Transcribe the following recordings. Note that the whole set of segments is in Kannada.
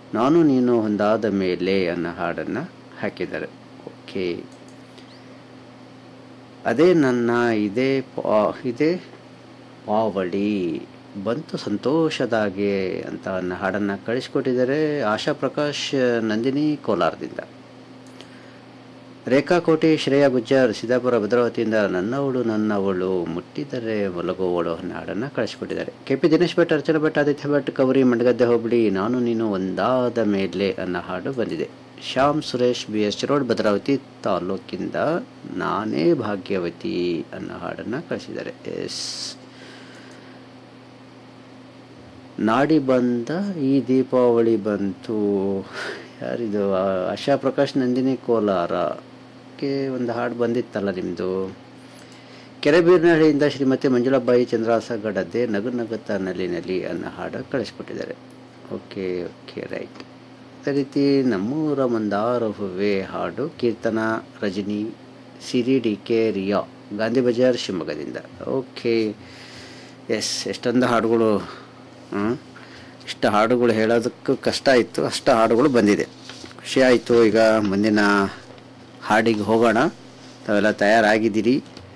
ನಾನು ನೀನು ಒಂದಾದ ಮೇಲೆ ಅನ್ನೋ ಹಾಡನ್ನು ಹಾಕಿದ್ದಾರೆ ಓಕೆ ಅದೇ ನನ್ನ ಇದೇ ಪಾ ಇದೇ ಪಾವಳಿ ಬಂತು ಸಂತೋಷದಾಗೆ ಅಂತ ಅನ್ನೋ ಹಾಡನ್ನು ಕಳಿಸ್ಕೊಟ್ಟಿದ್ದಾರೆ ಆಶಾ ಪ್ರಕಾಶ್ ನಂದಿನಿ ಕೋಲಾರದಿಂದ ರೇಖಾ ಕೋಟಿ ಶ್ರೇಯಾ ಗುಜ್ಜರ್ ಸಿದ್ದಾಪುರ ಭದ್ರಾವತಿಯಿಂದ ನನ್ನವಳು ನನ್ನವಳು ಮುಟ್ಟಿದರೆ ಮಲಗುವವಳು ಅನ್ನೋ ಹಾಡನ್ನು ಕಳಿಸ್ಕೊಟ್ಟಿದ್ದಾರೆ ಕೆ ಪಿ ದಿನೇಶ್ ಭಟ್ ಅರ್ಚನಾ ಭಟ್ ಆದಿತ್ಯ ಭಟ್ ಕವರಿ ಮಂಡಗದ್ದೆ ಹೋಬಳಿ ನಾನು ನೀನು ಒಂದಾದ ಮೇಲೆ ಅನ್ನೋ ಹಾಡು ಬಂದಿದೆ Shyam Suresh B S road Bhadravati ತಾಲೂಕಿಂದ ನಾನೇ ಭಾಗ್ಯವತಿ ಅನ್ನೋ ಹಾಡನ್ನು ಕಳಿಸಿದ್ದಾರೆ ಎಸ್ ನಾಡಿ ಬಂದ ಈ ದೀಪಾವಳಿ ಬಂತು ಯಾರಿದು ಆ, ಆಶಾ ಪ್ರಕಾಶ್ ನಂದಿನಿ ಕೋಲಾರಕ್ಕೆ ಒಂದು ಹಾಡು ಬಂದಿತ್ತಲ್ಲ ನಿಮ್ಮದು ಕೆರೆಬೀರ್ನಹಳ್ಳಿಯಿಂದ ಶ್ರೀಮತಿ ಮಂಜುಳಾಬಾಯಿ ಚಂದ್ರಾಸ ಗಡದ್ದೆ ನಗು ನಗುತ್ತ ನಲಿನಲ್ಲಿ ಅನ್ನೋ ಹಾಡು ಕಳಿಸ್ಕೊಟ್ಟಿದ್ದಾರೆ ಓಕೆ ಓಕೆ ರೈಟ್ ಅದೇ ರೀತಿ ನಮ್ಮೂರ ಮಂದಾರ ಹೂವೆ ಹಾಡು ಕೀರ್ತನ ರಜನಿ ಸಿರಿ ಡಿ ಕೆ ರಿಯಾ ಗಾಂಧಿ ಬಜಾರ್ ಶಿವಮೊಗ್ಗದಿಂದ ಓಕೆ ಎಸ್ ಎಷ್ಟೊಂದು ಹಾಡುಗಳು ಹ್ಮ್? ಇಷ್ಟು ಹಾಡುಗಳು ಹೇಳೋದಕ್ಕೂ ಕಷ್ಟ ಇತ್ತು ಅಷ್ಟು ಹಾಡುಗಳು ಬಂದಿದೆ ಖುಷಿ ಆಯಿತು ಈಗ ಮುಂದಿನ ಹಾಡಿಗೆ ಹೋಗೋಣ ತಾವೆಲ್ಲ ತಯಾರಾಗಿದ್ದೀರಿ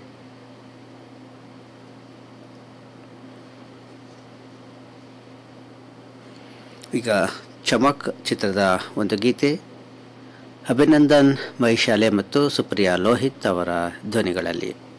ಈಗ ಚಮಕ್ ಚಿತ್ರದ ಒಂದು ಗೀತೆ ಅಭಿನಂದನ್ ಮೈಶಾಲೆ ಮತ್ತು ಸುಪ್ರಿಯಾ ಲೋಹಿತ್ ಅವರ ಧ್ವನಿಗಳಲ್ಲಿ